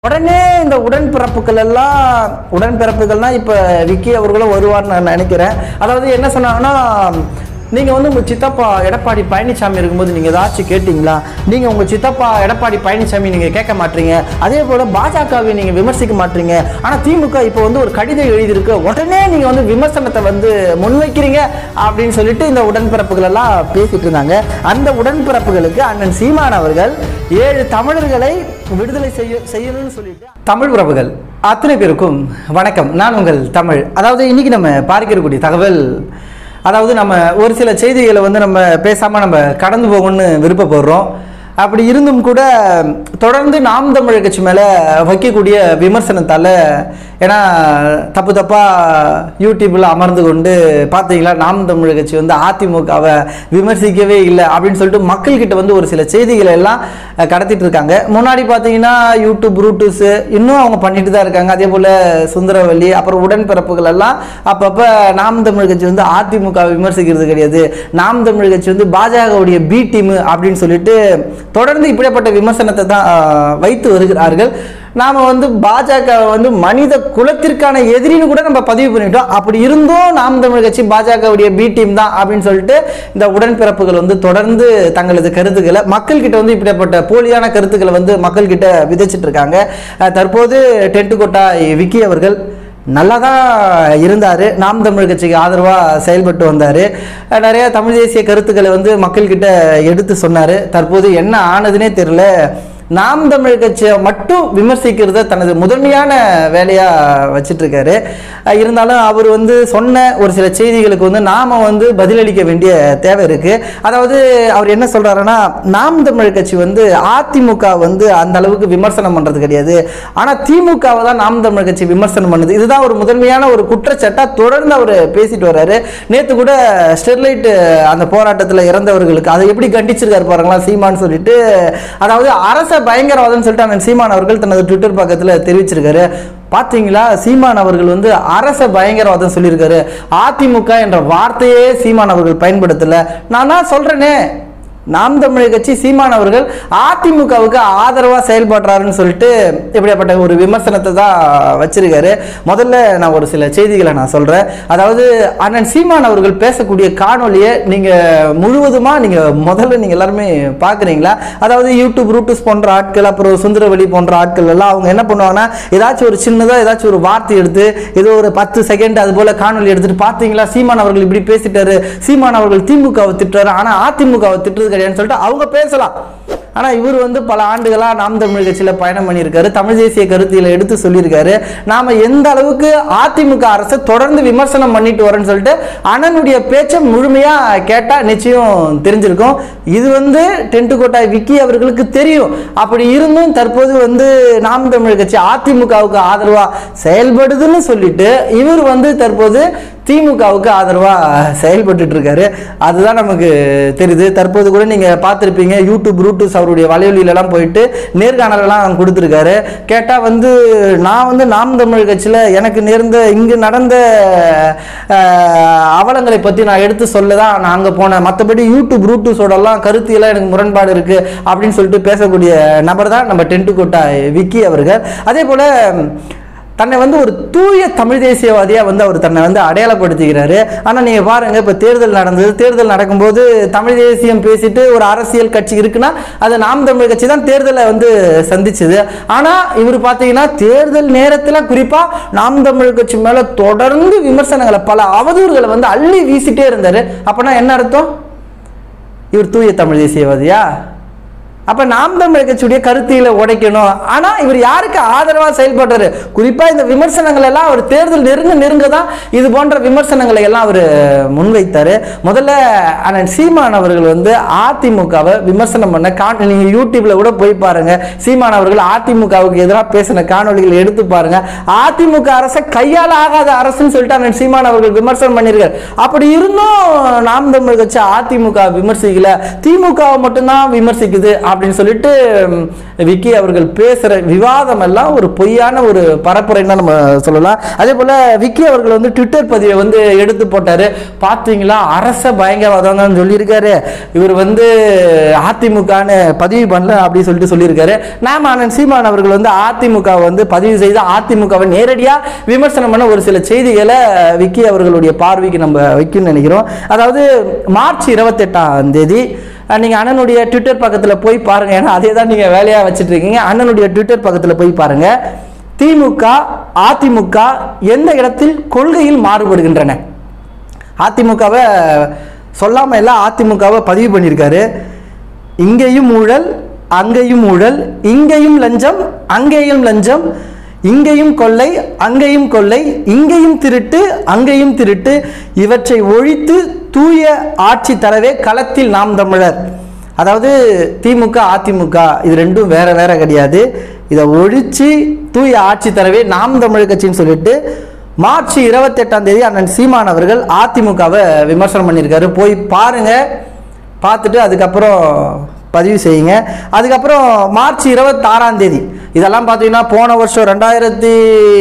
உடனே இந்த உடன்பிறப்புகள் எல்லாம் உடன்பிறப்புகள்னா இப்போ விக்கி அவர்களும் வருவார்னு நான் நினைக்கிறேன் அதாவது என்ன சொன்னாங்கன்னா நீங்கள் வந்து உங்கள் சித்தப்பா எடப்பாடி பழனிசாமி இருக்கும்போது நீங்கள் ஏதாச்சும் கேட்டிங்களா நீங்கள் உங்கள் சித்தப்பா எடப்பாடி பழனிசாமி நீங்கள் கேட்க மாட்டீங்க அதே போல் பாஜகவை நீங்கள் விமர்சிக்க மாட்டீங்க ஆனால் திமுக இப்போ வந்து ஒரு கடிதம் எழுதியிருக்கு உடனே நீங்கள் வந்து விமர்சனத்தை வந்து முன்வைக்கிறீங்க அப்படின்னு சொல்லிட்டு இந்த உடன்பிறப்புகள் எல்லாம் பேசிட்டு இருந்தாங்க அந்த உடன்பிறப்புகளுக்கு அண்ணன் சீமான் அவர்கள் ஏழு தமிழர்களை விடுதலை செய்ய செய்யணும்னு சொல்லிட்டு தமிழ் உறவுகள் அத்தனை பேருக்கும் வணக்கம் நான் உங்கள் தமிழ் அதாவது இன்னைக்கு நம்ம பார்க்கக்கூடிய தகவல் அதாவது நம்ம ஒரு சில செய்திகளை வந்து நம்ம பேசாமல் நம்ம கடந்து போகணும்னு விருப்பப்படுறோம் அப்படி இருந்தும் கூட தொடர்ந்து நாம் தமிழர் கட்சி மேலே வைக்கக்கூடிய விமர்சனத்தால் ஏன்னா தப்பு தப்பாக யூடியூப்பில் அமர்ந்து கொண்டு பார்த்தீங்களா நாம் தமிழர் கட்சி வந்து அதிமுகவை விமர்சிக்கவே இல்லை அப்படின்னு சொல்லிட்டு மக்கள்கிட்ட வந்து ஒரு சில செய்திகளை எல்லாம் அஹ், கடத்திட்டு இருக்காங்க முன்னாடி பார்த்தீங்கன்னா யூடியூப் ரூட்டூஸு இன்னும் அவங்க பண்ணிட்டு தான் இருக்காங்க அதே போல் சுந்தரவல்லி அப்புறம் உடன்பிறப்புகள் எல்லாம் அப்பப்போ நாம் தமிழ் கட்சி வந்து அதிமுக விமர்சிக்கிறது கிடையாது நாம் தமிழ் கட்சி வந்து பாஜகவுடைய பி டீம் அப்படின்னு சொல்லிட்டு தொடர்ந்து இப்படிப்பட்ட விமர்சனத்தை தான் அஹ், வைத்து வருகிறார்கள் நாம் வந்து பாஜக வந்து மனித குலத்திற்கான எதிரின்னு கூட நம்ம பதிவு பண்ணிட்டோம் அப்படி இருந்தும் நாம் தமிழ் கட்சி பாஜகவுடைய பி டீம் தான் அப்படின்னு சொல்லிட்டு இந்த உடன்பிறப்புகள் வந்து தொடர்ந்து தங்களது கருத்துக்களை மக்கள்கிட்ட வந்து இப்படிப்பட்ட போலியான கருத்துக்களை வந்து மக்கள்கிட்ட விதைச்சிட்டு இருக்காங்க அஹ் தற்போது டென்ட் கொட்டா விக்கி அவர்கள் நல்லா தான் இருந்தார் நாம் தமிழ் கட்சிக்கு ஆதரவாக செயல்பட்டு வந்தார் நிறைய தமிழ் தேசிய கருத்துக்களை வந்து மக்கள்கிட்ட எடுத்து சொன்னார் தற்போது என்ன ஆனதுன்னே தெரில நாம் தமிழ் கட்சியை மட்டும் விமர்சிக்கிறத தனது முதன்மையான வேலையாக வச்சிட்டு இருக்காரு அஹ் இருந்தாலும் அவர் வந்து சொன்ன ஒரு சில செய்திகளுக்கு வந்து நாம வந்து பதிலளிக்க வேண்டிய தேவை இருக்கு அதாவது அவர் என்ன சொல்றாருன்னா நாம் தமிழ் கட்சி வந்து அதிமுக வந்து அந்த அளவுக்கு விமர்சனம் பண்றது கிடையாது ஆனா திமுகவை தான் நாம் தமிழ் கட்சி விமர்சனம் பண்ணுது இதுதான் ஒரு முதன்மையான ஒரு குற்றச்சாட்டா தொடர்ந்து அவர் பேசிட்டு வர்றாரு நேத்து கூட ஸ்டெர்லைட் அந்த போராட்டத்தில் இறந்தவர்களுக்கு அதை எப்படி கண்டிச்சிருக்காரு பாருங்களா சீமான்னு சொல்லிட்டு அதாவது அரச பயங்கரவாதம்னு சொல்லிட்டு அண்ணன் சீமான் அவர்கள் தனது ட்விட்டர் பக்கத்தில் தெரிவிச்சிருக்காரு பாத்தீங்களா சீமான் அவர்கள் வந்து அரச பயங்கரவாதம் சொல்லியிருக்காரு அதிமுக என்ற வார்த்தையே சீமான் அவர்கள் பயன்படுத்தல நான் தான் சொல்றேனே நாம் தமிழர் கட்சி சீமான் அவர்கள் அதிமுகவுக்கு ஆதரவாக செயல்படுறாருன்னு சொல்லிட்டு இப்படிப்பட்ட ஒரு விமர்சனத்தை தான் வச்சிருக்காரு முதல்ல நான் ஒரு சில செய்திகளை நான் சொல்கிறேன் அதாவது அண்ணன் சீமான் அவர்கள் பேசக்கூடிய காணொலியை நீங்கள் முழுவதுமாக நீங்கள் முதல்ல நீங்கள் எல்லாருமே பார்க்குறீங்களா அதாவது யூடியூப் ரூட்டஸ் போன்ற ஆட்கள் அப்புறம் சுந்தரவெளி போன்ற ஆட்கள் எல்லாம் அவங்க என்ன பண்ணுவாங்கன்னா ஏதாச்சும் ஒரு சின்னதாக ஏதாச்சும் ஒரு வார்த்தை எடுத்து ஏதோ ஒரு பத்து செகண்ட் அது போல காணொலி எடுத்துட்டு பார்த்தீங்களா சீமான் அவர்கள் இப்படி பேசிட்டாரு சீமான் அவர்கள் திமுகவை திட்டுறாரு ஆனால் அதிமுகவை திட்டுறது கிடையாதுன்னு சொல்லிட்டு அவங்க பேசலாம் ஆனால் இவர் வந்து பல ஆண்டுகளாக நாம் தமிழ் கட்சியில் பயணம் பண்ணியிருக்காரு தமிழ் தேசிய கருத்தியில் எடுத்து சொல்லியிருக்காரு நாம் எந்த அளவுக்கு அதிமுக அரசை தொடர்ந்து விமர்சனம் பண்ணிட்டு வரேன்னு சொல்லிட்டு அண்ணனுடைய பேச்சை முழுமையாக கேட்டால் நிச்சயம் தெரிஞ்சிருக்கும் இது வந்து டென்ட் கோட்டாய் விக்கி அவர்களுக்கு தெரியும் அப்படி இருந்தும் தற்போது வந்து நாம் தமிழ் கட்சி அதிமுகவுக்கு ஆதரவாக செயல்படுதுன்னு சொல்லிட்டு இவர் வந்து தற்போது திமுகவுக்கு ஆதரவாக செயல்பட்டுட்டு இருக்காரு அதுதான் நமக்கு தெரியுது தற்போது கூட நீங்கள் பார்த்துருப்பீங்க யூடியூப் ரூட்டூஸ் அவருடைய வலைவலியிலலாம் போயிட்டு நேர்காணலெல்லாம் கொடுத்துருக்காரு கேட்டால் வந்து நான் வந்து நாம் தமிழ் கட்சியில் எனக்கு நேர்ந்த இங்கு நடந்த அஹ், அவலங்களை பற்றி நான் எடுத்து சொல்ல தான் நான் அங்கே போனேன் மற்றபடி யூடியூப் ரூட்டூஸோடலாம் கருத்தியெல்லாம் எனக்கு முரண்பாடு இருக்குது அப்படின்னு சொல்லிட்டு பேசக்கூடிய நபர் தான் நம்ம டென்ட்டு கோட்டா விக்கி அவர்கள் அதே போல் தன்னை வந்து ஒரு தூய தமிழ் தேசியவாதியாக வந்து அவர் தன்னை வந்து அடையாளப்படுத்திக்கிறாரு ஆனால் நீங்கள் பாருங்கள் இப்போ தேர்தல் நடந்தது தேர்தல் நடக்கும்போது தமிழ் தேசியம் பேசிட்டு ஒரு அரசியல் கட்சி இருக்குன்னா அது நாம் தமிழ் கட்சி தான் தேர்தலை வந்து சந்திச்சது ஆனால் இவர் பார்த்தீங்கன்னா தேர்தல் நேரத்தில் குறிப்பாக நாம் தமிழ் கட்சி மேலே தொடர்ந்து விமர்சனங்களை பல அவதூறுகளை வந்து அள்ளி வீசிட்டே இருந்தார் அப்போனா என்ன அர்த்தம் இவர் தூய தமிழ் தேசியவாதியா அப்ப நாம் தமிழர் கட்சியுடைய கருத்தியில உடைக்கணும் ஆனா இவர் யாருக்கு ஆதரவா செயல்படுறாரு குறிப்பா இந்த விமர்சனங்கள் எல்லாம் அவர் தேர்தல் நெருங்க நெருங்க தான் இது போன்ற விமர்சனங்களை எல்லாம் அவர் முன்வைத்தாரு முதல்ல அண்ணன் சீமான் அவர்கள் வந்து அதிமுகவை விமர்சனம் பண்ண காணொலி நீங்க யூடியூப்ல கூட போய் பாருங்க சீமான் அவர்கள் அதிமுகவுக்கு எதிராக பேசின காணொலிகளை எடுத்து பாருங்க அதிமுக அரசை கையால் ஆகாத அரசுன்னு சொல்லிட்டு அண்ணன் சீமான் அவர்கள் விமர்சனம் பண்ணியிருக்காரு அப்படி இருந்தும் நாம் தமிழ் கட்சி அதிமுக விமர்சிக்கல திமுகவை மட்டும்தான் விமர்சிக்குது அப்படின்னு அப்படின்னு சொல்லிட்டு ம், விக்கி அவர்கள் பேசுற விவாதம் எல்லாம் ஒரு பொய்யான ஒரு பரப்புரைன்னு தான் நம்ம சொல்லலாம் அதே போல விக்கி அவர்கள் வந்து ட்விட்டர் பதிவை வந்து எடுத்து போட்டாரு பார்த்தீங்களா அரச பயங்கரவாதம் தான் சொல்லியிருக்காரு இவர் வந்து அதிமுகன்னு பதிவு பண்ணல அப்படின்னு சொல்லிட்டு சொல்லியிருக்காரு நாம அண்ணன் சீமான் அவர்கள் வந்து அதிமுக வந்து பதிவு செய்து அதிமுகவை நேரடியாக விமர்சனம் பண்ண ஒரு சில செய்திகளை விக்கி அவர்களுடைய பார்வைக்கு நம்ம வைக்கணும்னு நினைக்கிறோம் அதாவது மார்ச் இருபத்தெட்டாம் தேதி அஹ், நீங்க அண்ணனுடைய ட்விட்டர் பக்கத்துல போய் பாருங்க ஏன்னா அதே தான் நீங்க வேலையா வச்சுட்டு இருக்கீங்க அண்ணனுடைய ட்விட்டர் பக்கத்துல போய் பாருங்க திமுக அதிமுக எந்த இடத்தில் கொள்கையில் மாறுபடுகின்றன அதிமுகவை சொல்லாம எல்லாம் அதிமுகவை பதிவு பண்ணியிருக்காரு இங்கேயும் ஊழல் அங்கேயும் ஊழல் இங்கேயும் லஞ்சம் அங்கேயும் லஞ்சம் இங்கேயும் கொள்ளை அங்கேயும் கொள்ளை இங்கேயும் திருட்டு அங்கேயும் திருட்டு இவற்றை ஒழித்து தூய ஆட்சி தரவே களத்தில் நாம் தமிழர் அதாவது திமுக அதிமுக இது ரெண்டும் வேற வேற கிடையாது இதை ஒழிச்சு தூய ஆட்சி தரவே நாம் தமிழர் கட்சின்னு சொல்லிட்டு மார்ச் இருபத்தெட்டாம் தேதி அண்ணன் சீமான் அவர்கள் அதிமுகவை விமர்சனம் பண்ணியிருக்காரு போய் பாருங்க பார்த்துட்டு அதுக்கப்புறம் பதிவு செய்யுங்க அதுக்கப்புறம் மார்ச் இருபத்தாறாம் தேதி இதெல்லாம் பார்த்தீங்கன்னா போன வருஷம் ரெண்டாயிரத்தி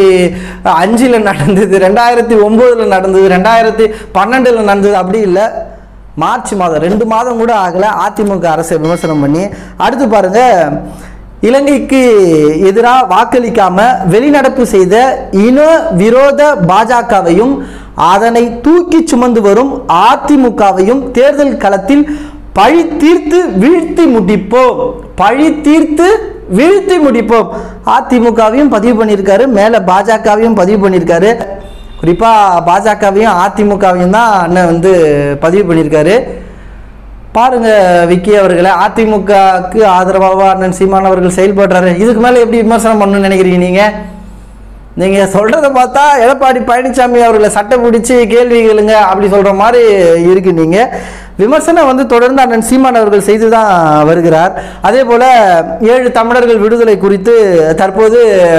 அஞ்சில் நடந்தது ரெண்டாயிரத்தி ஒம்போதில் நடந்தது ரெண்டாயிரத்தி பன்னெண்டில் நடந்தது அப்படி இல்லை மார்ச் மாதம் ரெண்டு மாதம் கூட ஆகலை அதிமுக அரசை விமர்சனம் பண்ணி அடுத்து பாருங்க இலங்கைக்கு எதிராக வாக்களிக்காம வெளிநடப்பு செய்த இன விரோத பாஜகவையும் அதனை தூக்கி சுமந்து வரும் அதிமுகவையும் தேர்தல் களத்தில் பழி தீர்த்து வீழ்த்தி முடிப்போம் பழி தீர்த்து வீழ்த்தி முடிப்போம் அதிமுகவையும் பதிவு பண்ணியிருக்காரு மேலே பாஜகவையும் பதிவு பண்ணியிருக்காரு குறிப்பாக பாஜகவையும் அதிமுகவையும் தான் அண்ணன் வந்து பதிவு பண்ணியிருக்காரு பாருங்க விக்கி அவர்களை அதிமுகவுக்கு ஆதரவாக அண்ணன் சீமான் அவர்கள் செயல்படுறாரு இதுக்கு மேலே எப்படி விமர்சனம் பண்ணணும்னு நினைக்கிறீங்க நீங்கள் நீங்கள் சொல்கிறத பார்த்தா எடப்பாடி பழனிசாமி அவர்களை சட்டை பிடிச்சி கேள்வி கேளுங்க அப்படி சொல்கிற மாதிரி இருக்கு நீங்கள் விமர்சனம் வந்து தொடர்ந்து அண்ணன் சீமான் அவர்கள் செய்து தான் வருகிறார் அதே போல் ஏழு தமிழர்கள் விடுதலை குறித்து தற்போது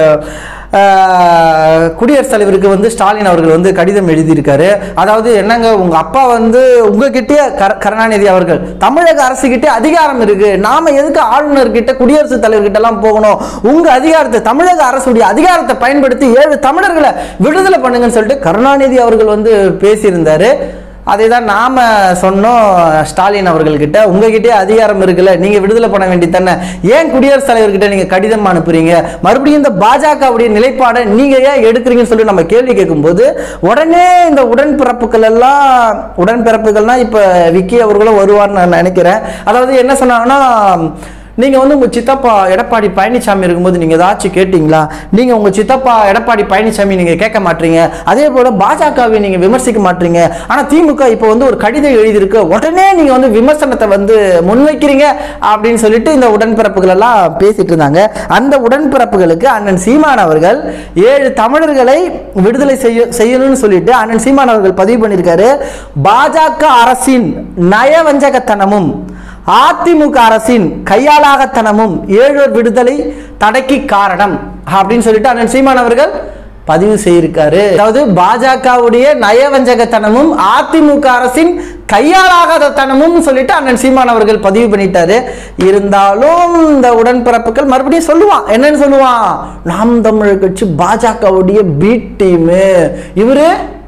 ஆஹ், குடியரசுத் தலைவருக்கு வந்து ஸ்டாலின் அவர்கள் வந்து கடிதம் எழுதியிருக்காரு அதாவது என்னங்க உங்க அப்பா வந்து உங்ககிட்டே கர கருணாநிதி அவர்கள் தமிழக அரசுகிட்டே அதிகாரம் இருக்கு நாம எதுக்கு ஆளுநர் கிட்ட குடியரசுத் தலைவர் கிட்ட எல்லாம் போகணும் உங்க அதிகாரத்தை தமிழக அரசுடைய அதிகாரத்தை பயன்படுத்தி ஏழு தமிழர்களை விடுதலை பண்ணுங்கன்னு சொல்லிட்டு கருணாநிதி அவர்கள் வந்து பேசியிருந்தாரு அதை தான் நாம சொன்னோம் ஸ்டாலின் அவர்கள்கிட்ட உங்ககிட்டே அதிகாரம் இருக்குல்ல நீங்க விடுதலை பண்ண வேண்டியதானே ஏன் குடியரசுத் தலைவர்கிட்ட நீங்க கடிதம் அனுப்புறீங்க மறுபடியும் இந்த பாஜகவுடைய நிலைப்பாடை நீங்க ஏன் எடுக்கிறீங்கன்னு சொல்லி நம்ம கேள்வி கேட்கும்போது உடனே இந்த உடன்பிறப்புகள் எல்லாம் உடன்பிறப்புகள்னா இப்ப விக்கி அவர்களும் வருவார்னு நான் நினைக்கிறேன் அதாவது என்ன சொன்னாங்கன்னா நீங்க வந்து உங்க சித்தப்பா எடப்பாடி பழனிசாமி இருக்கும்போது நீங்க ஏதாச்சும் கேட்டீங்களா நீங்க உங்க சித்தப்பா எடப்பாடி பழனிசாமி நீங்க கேட்க மாட்டீங்க அதே போல பாஜகவை நீங்க விமர்சிக்க மாட்டீங்க ஆனா திமுக இப்போ வந்து ஒரு கடிதம் எழுதியிருக்கு உடனே நீங்க வந்து விமர்சனத்தை வந்து முன்வைக்கிறீங்க அப்படின்னு சொல்லிட்டு இந்த உடன்பிறப்புகள் எல்லாம் பேசிட்டு இருந்தாங்க அந்த உடன்பிறப்புகளுக்கு அண்ணன் சீமான் அவர்கள் ஏழு தமிழர்களை விடுதலை செய்ய செய்யணும்னு சொல்லிட்டு அண்ணன் சீமான் அவர்கள் பதிவு பண்ணியிருக்காரு பாஜக அரசின் நயவஞ்சகத்தனமும் அதிமுக அரசின் கையாளாகத்தனமும் ஏழோர் விடுதலை தடைக்கு காரணம் அப்படின்னு சொல்லிட்டு அண்ணன் சீமான் அவர்கள் பதிவு செய்திருக்காரு அதாவது பாஜகவுடைய நயவஞ்சகத்தனமும் அதிமுக அரசின் கையாளாகாதத்தனமும் சொல்லிட்டு அண்ணன் சீமான் அவர்கள் பதிவு பண்ணிட்டாரு இருந்தாலும் இந்த உடன்பிறப்புகள் மறுபடியும் சொல்லுவான் என்னன்னு சொல்லுவான் நாம் தமிழர் கட்சி பாஜகவுடைய பி டீமு இவரு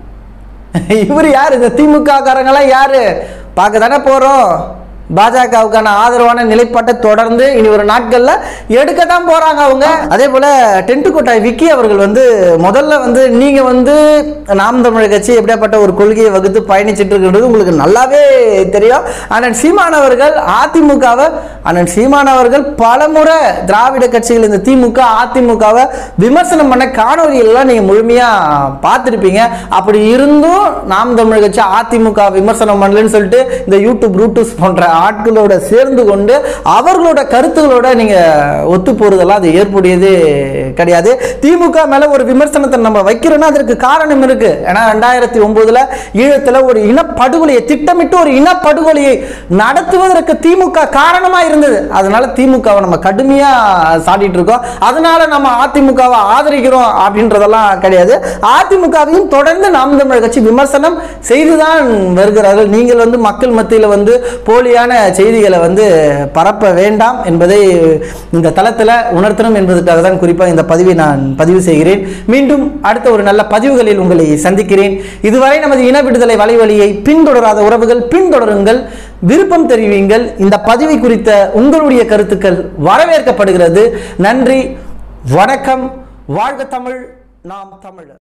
இவர் யாரு இந்த திமுக காரங்களாம் யாரு பார்க்க தானே போறோம் பாஜகவுக்கான ஆதரவான நிலைப்பாட்டை தொடர்ந்து இனி ஒரு நாட்கள்ல எடுக்க தான் போறாங்க அவங்க அதே போல டென்ட் கோட்டாய் விக்கி அவர்கள் வந்து முதல்ல வந்து நீங்க வந்து நாம் தமிழர் கட்சி எப்படியாப்பட்ட ஒரு கொள்கையை வகுத்து பயணிச்சுட்டு இருக்கிறது உங்களுக்கு நல்லாவே தெரியும் அண்ணன் சீமான் அவர்கள் அதிமுகவை அண்ணன் சீமான் அவர்கள் பலமுறை திராவிட கட்சிகள் இந்த திமுக அதிமுகவை விமர்சனம் பண்ண காணொலிகள் எல்லாம் நீங்க முழுமையா பார்த்துருப்பீங்க அப்படி இருந்தும் நாம் தமிழர் கட்சி அதிமுக விமர்சனம் பண்ணலன்னு சொல்லிட்டு இந்த யூடியூப் ரூட்டூஸ் போன்ற ஆட்களோட சேர்ந்து கொண்டு அவர்களோட கருத்துகளோட நீங்க ஒத்து போறதெல்லாம் அது ஏற்புடையது கிடையாது திமுக மேல ஒரு விமர்சனத்தை நம்ம வைக்கிறோம்னா அதற்கு காரணம் இருக்கு ஏன்னா ரெண்டாயிரத்தி ஒன்பதுல ஈழத்துல ஒரு இனப்படுகொலையை திட்டமிட்டு ஒரு இனப்படுகொலையை நடத்துவதற்கு திமுக காரணமா இருந்தது அதனால திமுகவை நம்ம கடுமையா சாடிட்டு இருக்கோம் அதனால நம்ம அதிமுகவை ஆதரிக்கிறோம் அப்படின்றதெல்லாம் கிடையாது அதிமுகவையும் தொடர்ந்து நாம் தமிழர் கட்சி விமர்சனம் செய்துதான் வருகிறார்கள் நீங்கள் வந்து மக்கள் மத்தியில் வந்து போலியான செய்திகளை வந்து பரப்ப வேண்டாம் என்பதை இந்த தளத்தில் உணர்த்தணும் என்பதற்காக தான் குறிப்பாக இந்த பதிவை நான் பதிவு செய்கிறேன் மீண்டும் அடுத்த ஒரு நல்ல பதிவுகளில் உங்களை சந்திக்கிறேன் இதுவரை நமது இன விடுதலை வலைவலியை பின்தொடராத உறவுகள் பின்தொடருங்கள் விருப்பம் தெரிவிங்கள் இந்த பதிவை குறித்த உங்களுடைய கருத்துக்கள் வரவேற்கப்படுகிறது நன்றி வணக்கம் வாழ்க தமிழ் நாம் தமிழர்